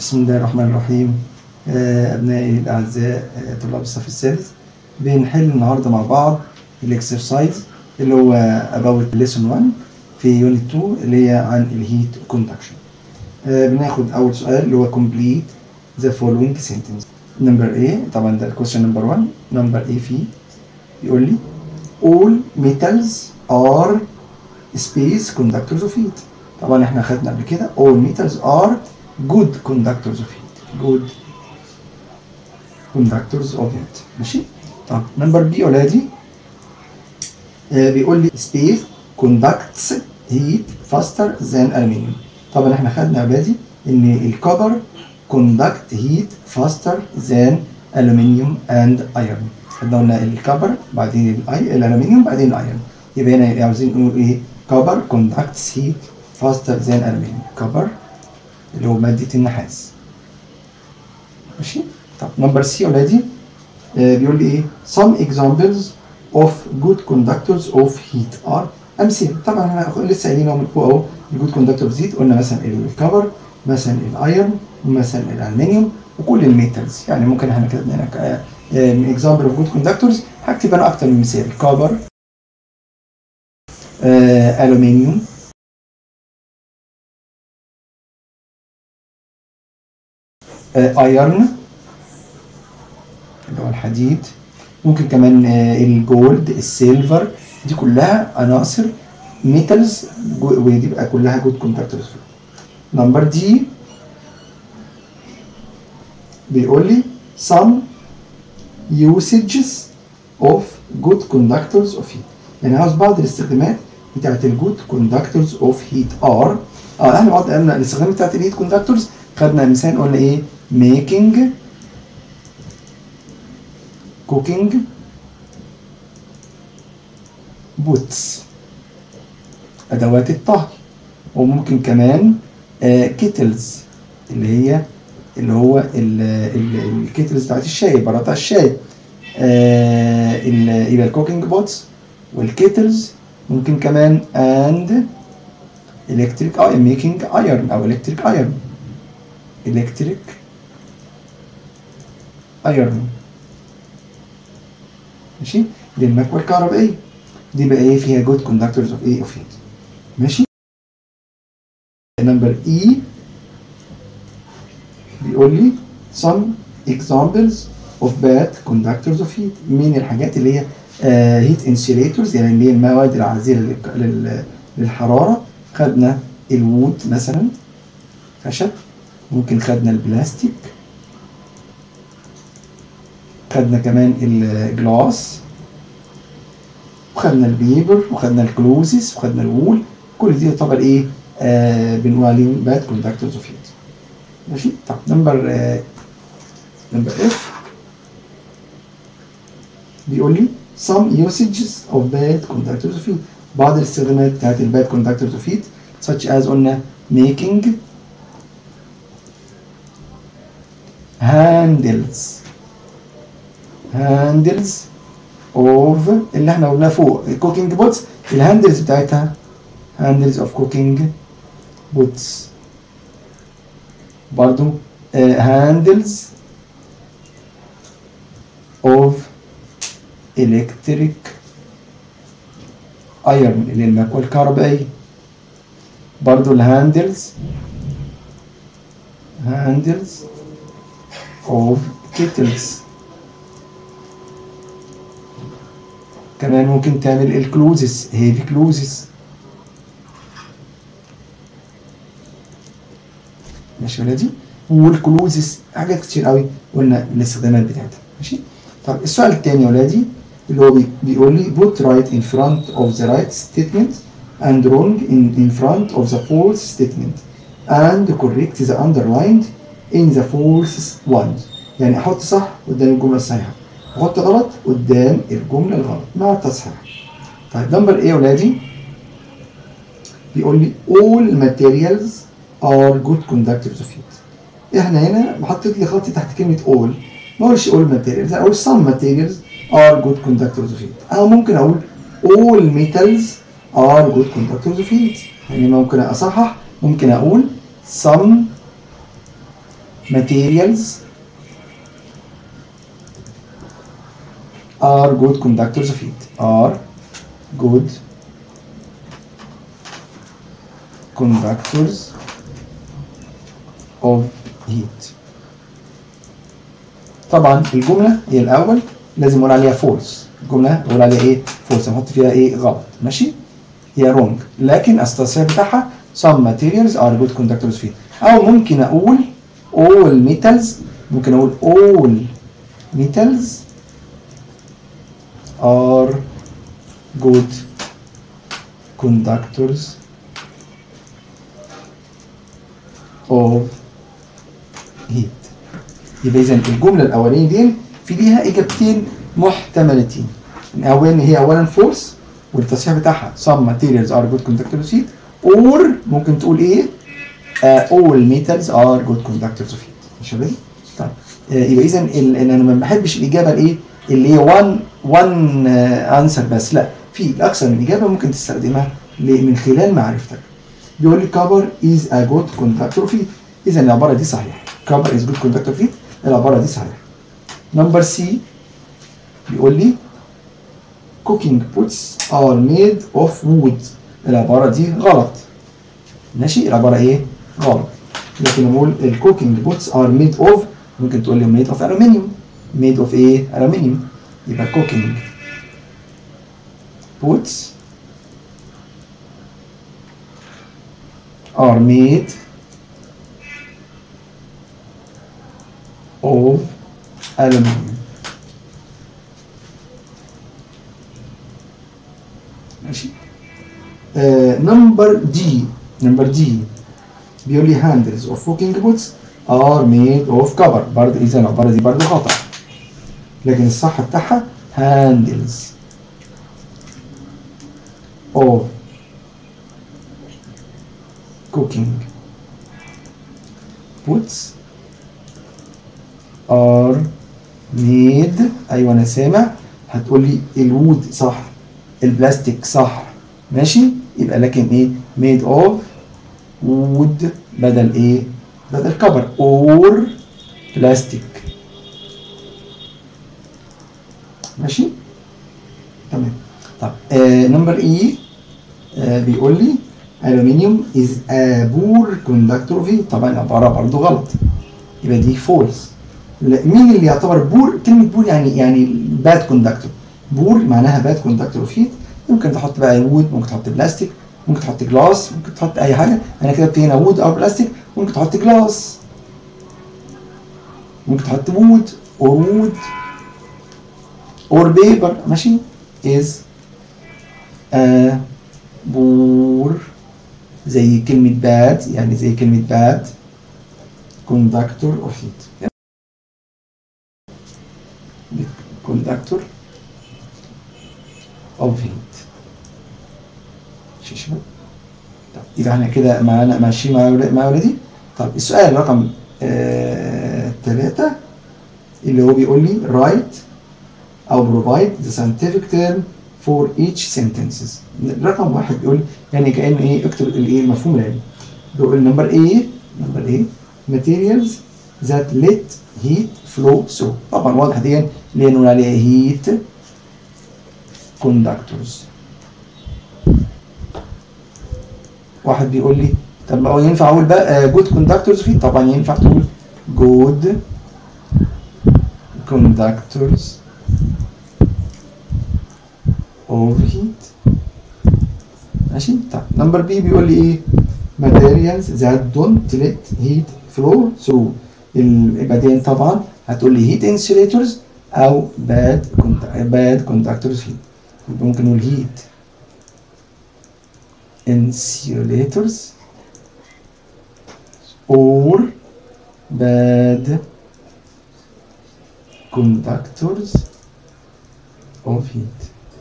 بسم الله الرحمن الرحيم آه، أبنائي الأعزاء آه، طلاب الصف الثالث بنحل النهاردة مع بعض الإكسرسايز اللي هو about lesson 1 في يونت 2 اللي هي عن الهيت كوندكشن بناخد أول سؤال اللي هو complete the following sentence number A طبعا ده الكويشن نمبر 1 number A فيه يقول لي all metals are space conductors of heat طبعا احنا خدنا قبل كده all metals are good conductors of heat good conductors of heat ماشي طب نمبر بي اولادي آه بيقول لي space conducts heat faster than aluminium طبعا احنا خدنا يا اولادي ان الكبر conduct heat faster than aluminium and iron خدنا قلنا الكبر بعدين الاي الالومنيوم بعدين الايرون يبقى هنا عاوزين نقول ايه كبر conducts heat faster than aluminium كبر اللي هو مادة النحاس ماشي طب نمبر سي اولادي آه بيقول لي ايه some examples of good conductors of heat are امثله طبعا احنا لسه قايلين من فوق اهو الجود كوندكتورز هيت قلنا مثلا الكبر مثلا الايرون مثلا الالمنيوم وكل الميتالز يعني ممكن احنا كتبنا هنا من اكزامبل اوف جود كوندكتورز هكتب انا اكتر من مثال كبر آه الومنيوم ايرن اللي هو الحديد ممكن كمان الجولد السيلفر دي كلها عناصر ميتالز ودي بقى كلها جود كوندكتورز نمبر دي بيقول لي some usages of good conductors of heat يعني عاوز بعض الاستخدامات بتاعت الجود كوندكتورز اوف هيت ار اه احنا بعض قلنا الاستخدامات بتاعت الهيت كوندكتورز خدنا مثال قلنا ايه making cooking بوتس ادوات الطهي وممكن كمان آه كيتلز اللي هي اللي هو الكيتلز بتاعت الشاي براطع الشاي آه يبقى الكوكينج بوتس والكيتلز ممكن كمان اند electric making iron او electric iron electric iron ماشي دي المكوى الكهربائية دي بقى ايه فيها good conductors of ايه of heat ماشي نمبر اي بيقول لي some examples of bad conductors of heat مين الحاجات اللي هي هيت uh, انسيوليتورز يعني اللي هي المواد العازله للحراره خدنا الوود مثلا خشب ممكن خدنا البلاستيك خدنا كمان الجلاس وخدنا البيبر وخدنا الكلوزيس وخدنا الوول كل دي يعتبر ايه آه بنقول عليهم باد كوندكتورز اوف هيت ماشي طب نمبر آه نمبر اف بيقول لي some usages of bad conductors of heat بعض الاستخدامات بتاعت الباد conductors of heat such as قلنا making handles handles of اللي احنا قلناه فوق الكوكينج بوتس الهاندلز بتاعتها handles of cooking boots برضو uh, handles of electric iron اللي المكوى الكهربائية برضو الهاندلز handles of kettles كمان ممكن تعمل الكلوزس هيفي كلوزس ماشي ولادي والكلوزس حاجات كتير قوي قلنا الاستخدامات بتاعتها ماشي طب السؤال الثاني يا ولادي اللي هو بيقول لي put right in front of the right statement and wrong in, in front of the false statement and correct the underlined in the false ones يعني احط صح قدام الجمله الصحيحه واحط غلط قدام الجمله الغلط مع التصحيح طيب نمبر ايه يا ولادي بيقول لي all materials are good conductors of heat احنا هنا حطيت لي خط تحت كلمه all ما اقولش all materials اقول some materials are good conductors of heat او ممكن اقول all metals are good conductors of heat يعني ممكن اصحح ممكن اقول some materials are good conductors of heat are good conductors of heat طبعا الجملة هي الأول لازم نقول عليها فولس الجملة نقول عليها إيه فولس نحط فيها إيه غلط ماشي هي wrong لكن التصحيح بتاعها some materials are good conductors of heat أو ممكن أقول all metals ممكن أقول all metals are good conductors of heat يبقى اذا الجمله الاولانيه دي في ليها اجابتين محتملتين الاولاني هي اولا فورس والتصحيح بتاعها some materials are good conductors of heat or ممكن تقول ايه uh, all metals are good conductors of heat مش كده طيب آه، يبقى اذا ال- ان انا ما بحبش الاجابه الايه اللي هي one one انسر بس لا في اكثر من اجابه ممكن تستخدمها ل- من خلال معرفتك بيقول لي كفر از ا جود كوندكتور فيت اذا العباره دي صحيحه كفر از جود كوندكتور فيت العباره دي صحيحه نمبر سي بيقول لي cooking pots are made of wood العباره دي غلط ماشي العباره ايه غلط لكن نقول الكوكينج بوتس ار ميد اوف ممكن تقول لي ميد اوف الومنيوم ميد اوف ايه الومنيوم يبقى كوكينج بوتس are made of aluminum ماشي نمبر دي نمبر دي بيقول لي handles of cooking boots are made of cover برضه اذا العباره دي برضه خطا لكن الصح بتاعها handles of cooking boots are made ايوه انا سامع هتقول لي الوود صح البلاستيك صح ماشي يبقى لكن ايه made of wood بدل ايه بدل كبر or بلاستيك ماشي تمام طب نمبر اي بيقول لي aluminium is a poor conductor of heat طبعا العباره برضه غلط يبقى دي فولس مين اللي يعتبر بور كلمه بور يعني يعني باد كوندكتور بور معناها باد كوندكتور اوف هيت ممكن تحط بقى وود ممكن تحط بلاستيك ممكن تحط جلاس ممكن تحط اي حاجه انا كتبت هنا وود او بلاستيك ممكن تحط جلاس ممكن تحط وود اور وود اور بيبر ماشي از ا بور زي كلمة باد يعني زي كلمة باد كوندكتور اوف هيت كوندكتور اوف هيت شاشة طب يبقى احنا كده معانا ماشيين مع ولاد- مع ولادي طب السؤال رقم ثلاثة اللي هو بيقول لي write أو provide the scientific term for each sentences رقم واحد بيقول يعني كأنه إيه اكتب الإيه المفهوم العلمي بيقول نمبر A نمبر A materials that let heat flow through طبعا واضح دي اللي هي نقول عليها heat conductors واحد بيقول لي طب ما هو ينفع اقول بقى جود كوندكتورز فيه طبعا ينفع تقول جود كوندكتورز اوف هيت ماشي طب نمبر بي بيقول لي ايه materials that don't let heat flow through ال- بعدين طبعا هتقول لي heat insulators او bad conduct- bad conductors heat يبقى ممكن نقول heat insulators or bad conductors of heat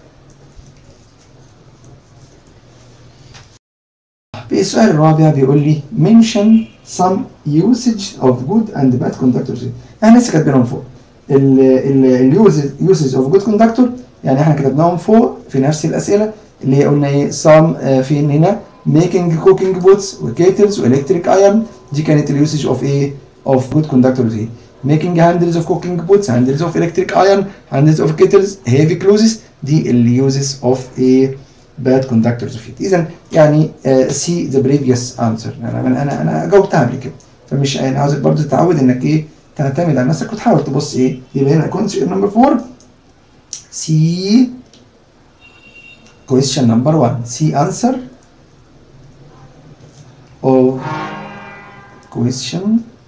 في السؤال الرابع بيقول لي mention some usage of good and bad conductors احنا لسه كاتبينهم فوق ال usage of good conductor يعني احنا كتبناهم فوق في نفس الاسئله اللي هي قلنا ايه some آه، فين هنا making cooking pots وكيتلز والكتريك ايرن دي كانت اليوسج اوف ايه of good conductors heat making handles of cooking pots handles of electric iron handles of kettles heavy clothes دي ال uses of a bad conductors of heat اذا يعني سي ذا بريفيوس انسر انا انا انا جاوبتها قبل كده فمش يعني عاوزك برضه تتعود انك ايه تعتمد على نفسك وتحاول تبص ايه يبقى هنا كونسيبت نمبر 4 سي question number 1 سي answer of question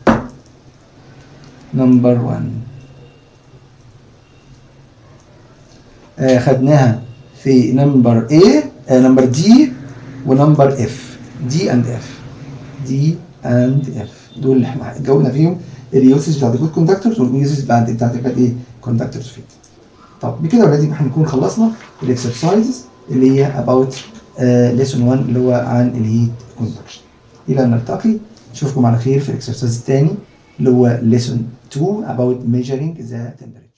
number 1 آه خدناها في نمبر A آه نمبر D ونمبر F D and F D and F دول اللي احنا جاوبنا فيهم اليوسز بتاعت الجود كوندكتورز واليوسز بتاعت بتاعت بتاعت ايه كوندكتورز فيت طب بكده يا ولاد يبقى احنا نكون خلصنا الاكسرسايزز اللي هي about ليسون 1 اللي هو عن الهيت كوندكشن الى ان نلتقي نشوفكم على خير في الاكسرسايز الثاني اللي هو lesson 2 about measuring the temperature